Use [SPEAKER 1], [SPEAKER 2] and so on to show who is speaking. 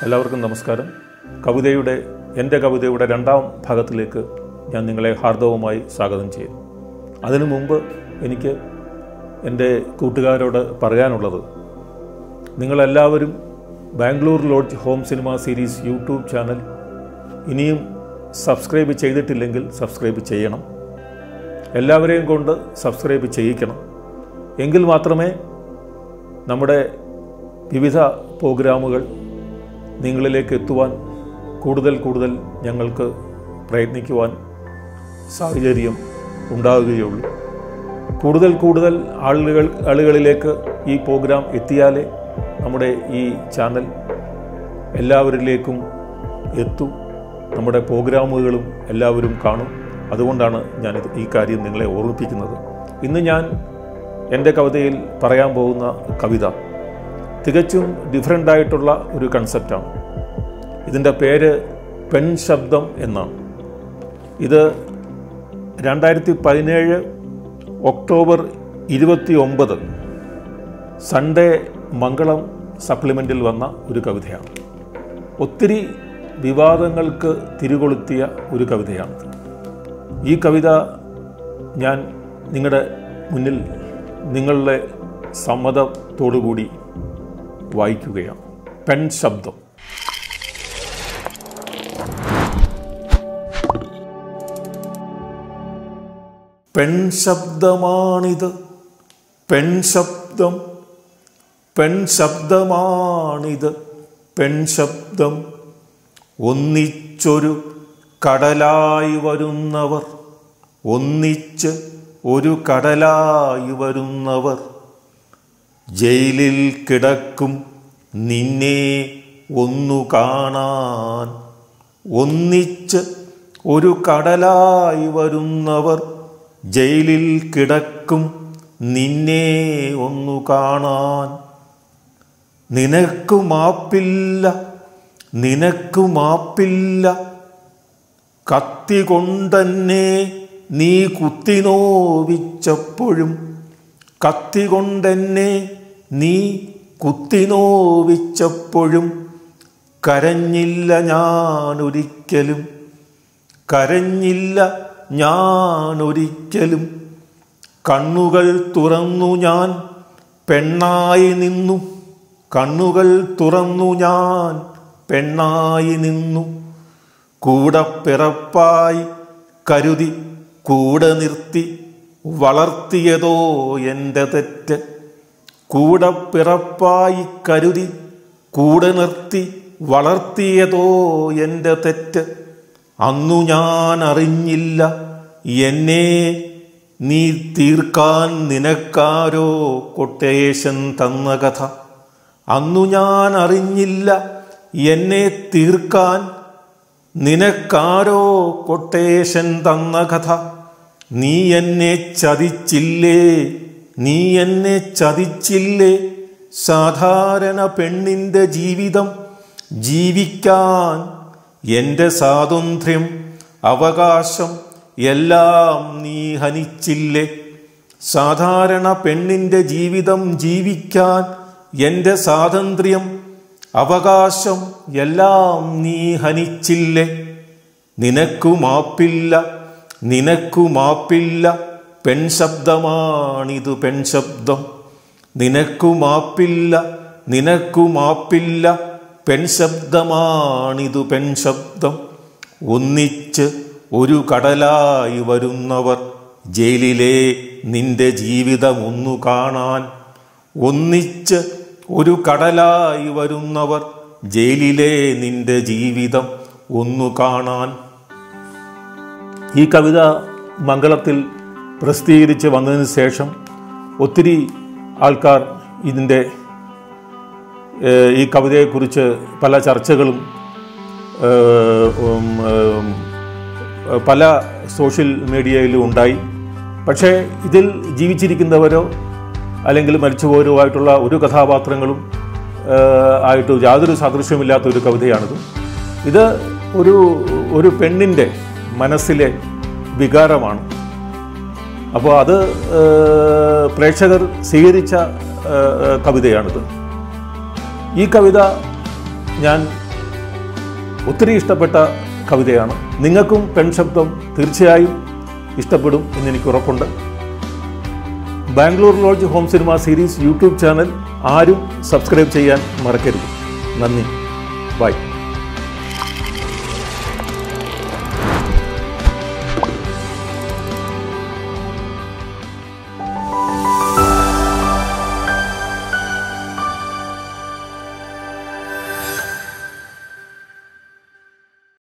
[SPEAKER 1] എല്ലാവർക്കും നമസ്കാരം കവിതയുടെ എൻ്റെ കവിതയുടെ രണ്ടാം ഭാഗത്തിലേക്ക് ഞാൻ നിങ്ങളെ ഹാർദവമായി സ്വാഗതം ചെയ്യുന്നു അതിനു മുമ്പ് എനിക്ക് എൻ്റെ കൂട്ടുകാരോട് പറയാനുള്ളത് നിങ്ങളെല്ലാവരും Bangalore lodge home cinema series YouTube channel ഇനിയും സബ്സ്ക്രൈബ് ചെയ്തിട്ടില്ലെങ്കിൽ സബ്സ്ക്രൈബ് ചെയ്യണം എല്ലാവരെയും കൊണ്ട് സബ്സ്ക്രൈബ് ചെയ്യിക്കണം എങ്കിൽ മാത്രമേ നമ്മുടെ വിവിധ പ്രോഗ്രാമുകൾ നിങ്ങളിലേക്ക് എത്തുവാൻ കൂടുതൽ കൂടുതൽ ഞങ്ങൾക്ക് പ്രയത്നിക്കുവാൻ സാഹചര്യം ഉണ്ടാവുകയുള്ളൂ കൂടുതൽ കൂടുതൽ ആളുകൾ ആളുകളിലേക്ക് ഈ പ്രോഗ്രാം എത്തിയാലേ നമ്മുടെ ഈ ചാനൽ എല്ലാവരിലേക്കും എത്തും നമ്മുടെ പ്രോഗ്രാമുകളും എല്ലാവരും കാണും അതുകൊണ്ടാണ് ഞാനിത് ഈ കാര്യം നിങ്ങളെ ഓർമ്മിപ്പിക്കുന്നത് ഇന്ന് ഞാൻ എൻ്റെ കവിതയിൽ പറയാൻ പോകുന്ന കവിത തികച്ചും ഡിഫറെൻ്റ് ആയിട്ടുള്ള ഒരു കൺസെപ്റ്റാണ് ഇതിൻ്റെ പേര് പെൺ ശബ്ദം എന്നാണ് ഇത് രണ്ടായിരത്തി പതിനേഴ് ഒക്ടോബർ ഇരുപത്തി ഒമ്പത് സൺഡേ മംഗളം സപ്ലിമെൻറ്റിൽ വന്ന ഒരു കവിതയാണ് ഒത്തിരി വിവാദങ്ങൾക്ക് തിരികൊളുത്തിയ ഒരു കവിതയാണിത് ഈ കവിത ഞാൻ നിങ്ങളുടെ മുന്നിൽ നിങ്ങളുടെ സമ്മതത്തോടുകൂടി വായിക്കുകയാണ് പെൺ ശബ്ദം പെൺ ശബ്ദമാണിത് പെൺ ശബ്ദം പെൺ ശബ്ദമാണിത് പെൺ ശബ്ദം ഒന്നിച്ചൊരു കടലായി വരുന്നവർ ഒന്നിച്ച് ഒരു കടലായി വരുന്നവർ ജയിലിൽ കിടക്കും നിന്നെ ഒന്നു കാണാൻ ഒന്നിച്ച് ഒരു കടലായി വരുന്നവർ ജയിലിൽ കിടക്കും നിന്നെ ഒന്നു കാണാൻ നിനക്കു മാപ്പില്ല നിനക്കു മാപ്പില്ല കത്തി കൊണ്ടെന്നെ നീ കുത്തി നോവിച്ചപ്പോഴും കത്തി കൊണ്ടെന്നെ നീ കുത്തി നോവിച്ചപ്പോഴും കരഞ്ഞില്ല ഞാനൊരിക്കലും കരഞ്ഞില്ല ഞാനൊരിക്കലും കണ്ണുകൾ തുറന്നു ഞാൻ പെണ്ണായി നിന്നു കണ്ണുകൾ തുറന്നു ഞാൻ പെണ്ണായി നിന്നു കൂടെ പിറപ്പായി കരുതി കൂടെ നിർത്തി വളർത്തിയതോ എൻ്റെ തെറ്റ് കൂടെ പിറപ്പായി കരുതി കൂടെ നിർത്തി വളർത്തിയതോ എൻ്റെ തെറ്റ് അന്നു ഞാൻ അറിഞ്ഞില്ല എന്നെ നീ തീർക്കാൻ നിനക്കാരോ കൊട്ടേഷൻ തന്ന കഥ അന്നു ഞാൻ അറിഞ്ഞില്ല എന്നെ തീർക്കാൻ നിനക്കാരോ കൊട്ടേഷൻ തന്ന കഥ നീ എന്നെ ചതിച്ചില്ലേ നീ എന്നെ ചതിച്ചില്ലേ സാധാരണ പെണ്ണിൻ്റെ ജീവിതം ജീവിക്കാൻ എൻ്റെ സ്വാതന്ത്ര്യം അവകാശം എല്ലാം നീ ഹനിച്ചില്ലേ സാധാരണ പെണ്ണിൻ്റെ ജീവിതം ജീവിക്കാൻ എൻ്റെ സ്വാതന്ത്ര്യം അവകാശം എല്ലാം നീ ഹനിച്ചില്ലേ നിനക്കു മാപ്പില്ല നിനക്കു മാപ്പില്ല പെൺശബ്ദമാണിതു പെൺശബ്ദം നിനക്കു മാപ്പില്ല നിനക്കു മാപ്പില്ല പെൺശബ്ദമാണിതു പെൺശബ്ദം ഒന്നിച്ച് ഒരു കടലായി വരുന്നവർ ജയിലിലെ നിന്റെ ജീവിതം ഒന്നു കാണാൻ ഒന്നിച്ച് ഒരു കടലായി വരുന്നവർ ജയിലിലെ നിന്റെ ജീവിതം ഒന്നു കാണാൻ ഈ കവിത മംഗളത്തിൽ പ്രസിദ്ധീകരിച്ച് വന്നതിന് ശേഷം ഒത്തിരി ആൾക്കാർ ഇതിൻ്റെ ഏഹ്, ഈ കവിതയെക്കുറിച്ച് പല ചർച്ചകളും ഏഹ്, ഉം, ഏഹ്, പല സോഷ്യൽ മീഡിയയിലും ഉണ്ടായി പക്ഷേ ഇതിൽ ജീവിച്ചിരിക്കുന്നവരോ അല്ലെങ്കിൽ മരിച്ചുപോയവരോ ആയിട്ടുള്ള ഒരു കഥാപാത്രങ്ങളും ഏഹ്, ആയിട്ട് യാതൊരു സാദൃശ്യമില്ലാത്ത ഒരു കവിതയാണിത് ഇത് ഒരു ഒരു പെണ്ണിൻ്റെ മനസ്സിലെ വികാരമാണ് അപ്പോൾ അത് ഏഹ്, പ്രേക്ഷകർ സ്വീകരിച്ച ഏഹ്, കവിതയാണിത് ഈ കവിത ഞാൻ ഒത്തിരി ഇഷ്ടപ്പെട്ട കവിതയാണ് നിങ്ങൾക്കും പെൺശബ്ദം തീർച്ചയായും ഇഷ്ടപ്പെടും എന്നെനിക്ക് ഉറപ്പുണ്ട് Bangalore lodge home cinema series YouTube channel ആരും സബ്സ്ക്രൈബ് ചെയ്യാൻ മറക്കരുത് നന്ദി ബൈ